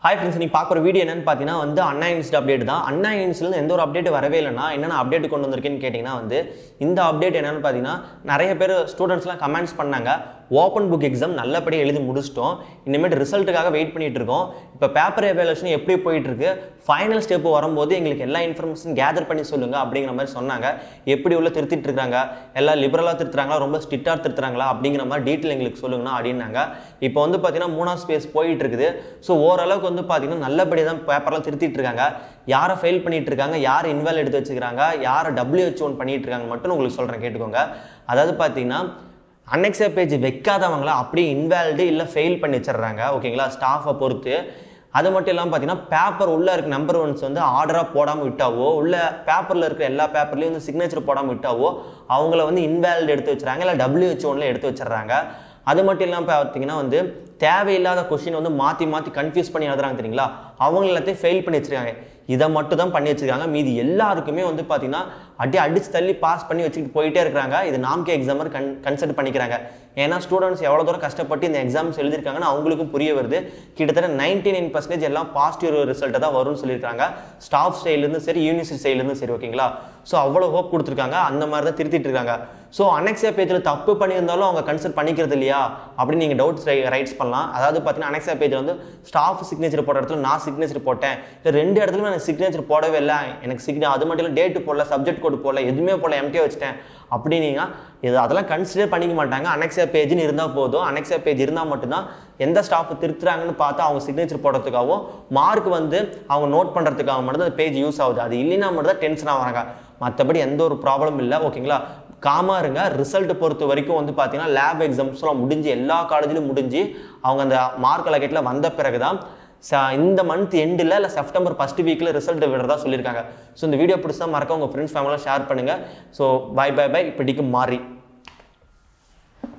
hi friends நீங்கள் பார்க்குற video என்னன்னு பார்த்தீங்கன்னா வந்து அண்ணா யூனிவர்சிட்டி அப்டேட் தான் அண்ணா யூனிவர்சிட்டியில் எந்த ஒரு அப்டேட் வரவே இல்லைன்னா என்னென்ன அப்டேட் கொண்டு வந்திருக்கேன்னு கேட்டிங்கன்னா வந்து இந்த அப்டேட் என்னன்னு பார்த்தீங்கன்னா நிறைய பேர் ஸ்டூடெண்ட்ஸ்லாம் கமெண்ட்ஸ் பண்ணாங்க ஓப்பன் புக் எக்ஸாம் நல்லபடியாக எழுதி முடிச்சிட்டோம் இனிமேட்டு ரிசல்ட்டுக்காக வெயிட் பண்ணிட்டு இருக்கோம் இப்போ பேப்பர் எவாலுவேஷன் எப்படி போயிட்டு இருக்கு ஃபைனல் ஸ்டெப் வரும்போது எங்களுக்கு எல்லா இன்ஃபர்மேஷன் கேதர் பண்ணி சொல்லுங்க அப்படிங்கிற மாதிரி சொன்னாங்க எப்படி உள்ள திருத்திட்டு இருக்காங்க எல்லாம் லிபரலாக திருத்துறாங்களா ரொம்ப ஸ்ட்ரிக்டாக திருத்துறாங்களா அப்படிங்கிற மாதிரி டீட்டெயில் எங்களுக்கு சொல்லுங்கண்ணா அப்படின்னாங்க இப்போ வந்து பார்த்தீங்கன்னா மூணாவது ஸ்பேஸ் போயிட்டு இருக்குது ஸோ ஓரளவுக்கு வந்து பார்த்தீங்கன்னா நல்லபடியாக தான் பேப்பர்லாம் திருத்திட்டு இருக்காங்க யாரை ஃபெயில் பண்ணிட்டு இருக்காங்க யார் இன்வால் எடுத்து வச்சுக்கிறாங்க யாரை டபிள்யூஹெச் ஒன் பண்ணிட்டு இருக்காங்க மட்டும் உங்களுக்கு சொல்கிறேன் கேட்டுக்கோங்க அதாவது பார்த்தீங்கன்னா அன்னெக்ஸா பேஜ் வைக்காதவங்கள அப்படியே இன்வால்டு இல்லை ஃபெயில் பண்ணி வச்சிடுறாங்க ஓகேங்களா ஸ்டாஃபை பொறுத்து அது மட்டும் இல்லாமல் பார்த்தீங்கன்னா பேப்பர் உள்ளே இருக்க நம்பர் ஒன்ஸ் வந்து ஆர்டராக போடாமல் விட்டாவோ உள்ள பேப்பரில் இருக்கிற எல்லா பேப்பர்லேயும் வந்து சிக்னேச்சர் போடாமல் விட்டாவோ அவங்கள வந்து இன்வாலிட் எடுத்து வச்சுறாங்க இல்லை டபிள்யூஹெச் ஒன்ல எடுத்து வச்சிடுறாங்க அது மட்டும் இல்லாமல் பார்த்தீங்கன்னா வந்து தேவையில்லாத கொஷின் வந்து மாற்றி மாற்றி கன்ஃபியூஸ் பண்ணி எழுதுறாங்க தெரியுங்களா அவங்க எல்லாத்தையும் ஃபெயில் பண்ணி வச்சிருக்காங்க இதை மட்டும் தான் பண்ணி வச்சிருக்காங்க மீதி எல்லாருக்குமே வந்து பார்த்தீங்கன்னா அடி அடிச்சு தள்ளி பாஸ் பண்ணி வச்சுக்கிட்டு போயிட்டே இருக்கிறாங்க இது நாம்கே எக்ஸாமர் கன் கன்சிடர் பண்ணிக்கிறாங்க ஏன்னா ஸ்டூடெண்ட்ஸ் எவ்வளோ தூரம் கஷ்டப்பட்டு இந்த எக்ஸாம்ஸ் எழுதிருக்காங்கன்னு அவங்களுக்கும் புரிய வருது கிட்டத்தட்ட நைன்டி நைன் பர்சன்டேஜ் எல்லாம் பாசிட்டிவ் ரிசல்ட்டை தான் வரும்னு சொல்லியிருக்காங்க ஸ்டாஃப் சைட்லேருந்து சரி யூனிவர்சிட்டி சைட்லேருந்து சரி ஓகேங்களா ஸோ அவ்வளோ ஹோப் கொடுத்துருக்காங்க அந்த மாதிரி தான் திருத்திட்டு இருக்காங்க ஸோ அனெக்ஸியா பேஜில் தப்பு பண்ணியிருந்தாலும் அவங்க கன்சிடர் பண்ணிக்கிறது இல்லையா அப்படின்னு நீங்கள் டவுட்ஸ் ரைட்ஸ் பண்ணலாம் அதாவது பார்த்தீங்கன்னா அனெக்ஸியா பேஜில் வந்து ஸ்டாஃப் சிக்னேச்சர் போட்ட இடத்துல நான் சிக்னேச்சர் போட்டேன் இல்லை ரெண்டு இடத்துல எனக்கு சிக்னேச்சர் போடவே இல்லை எனக்கு சிக்னே அது மட்டும் இல்லை டேட்டு போடல சப்ஜெக்ட் கோடு போடல எதுவுமே போடல எம்டியாக வச்சுட்டேன் அப்படின்னீங்க இது அதெல்லாம் கன்சிடர் பண்ணிக்க மாட்டாங்க அனெக்ஸியா பேஜ்னு இருந்தால் போதும் அனெக்ஸியா பேஜ் இருந்தால் மட்டும்தான் எந்த ஸ்டாஃப் திருத்துறாங்கன்னு பார்த்து அவங்க சிக்னேச்சர் போடுறதுக்காகவும் மார்க் வந்து அவங்க நோட் பண்ணுறதுக்காக மட்டும் அந்த பேஜ் யூஸ் ஆகுது அது இல்லைன்னா மட்டும் தான் டென்ஷன் ஆகிறாங்க மற்றபடி எந்த ஒரு ப்ராப்ளம் இல்லை ஓகேங்களா காமா இருங்க ரிசல்ட் பொறுத்த வரைக்கும் வந்து பார்த்தீங்கன்னா லேப் எக்ஸாம்ஸ்லாம் முடிஞ்சு எல்லா காலேஜ்லையும் முடிஞ்சு அவங்க அந்த மார்க் அலகேட்டில் வந்த பிறகு தான் ச- இந்த மந்த் எண்டில் இல்லை செப்டம்பர் ஃபஸ்ட் வீக்கில் ரிசல்ட் விடுறதா சொல்லியிருக்காங்க ஸோ இந்த வீடியோ பிடிச்சா மறக்க உங்கள் ஃப்ரெண்ட்ஸ் ஃபேமிலியாக ஷேர் பண்ணுங்கள் ஸோ பை பை பை இப்படிக்கு மாறி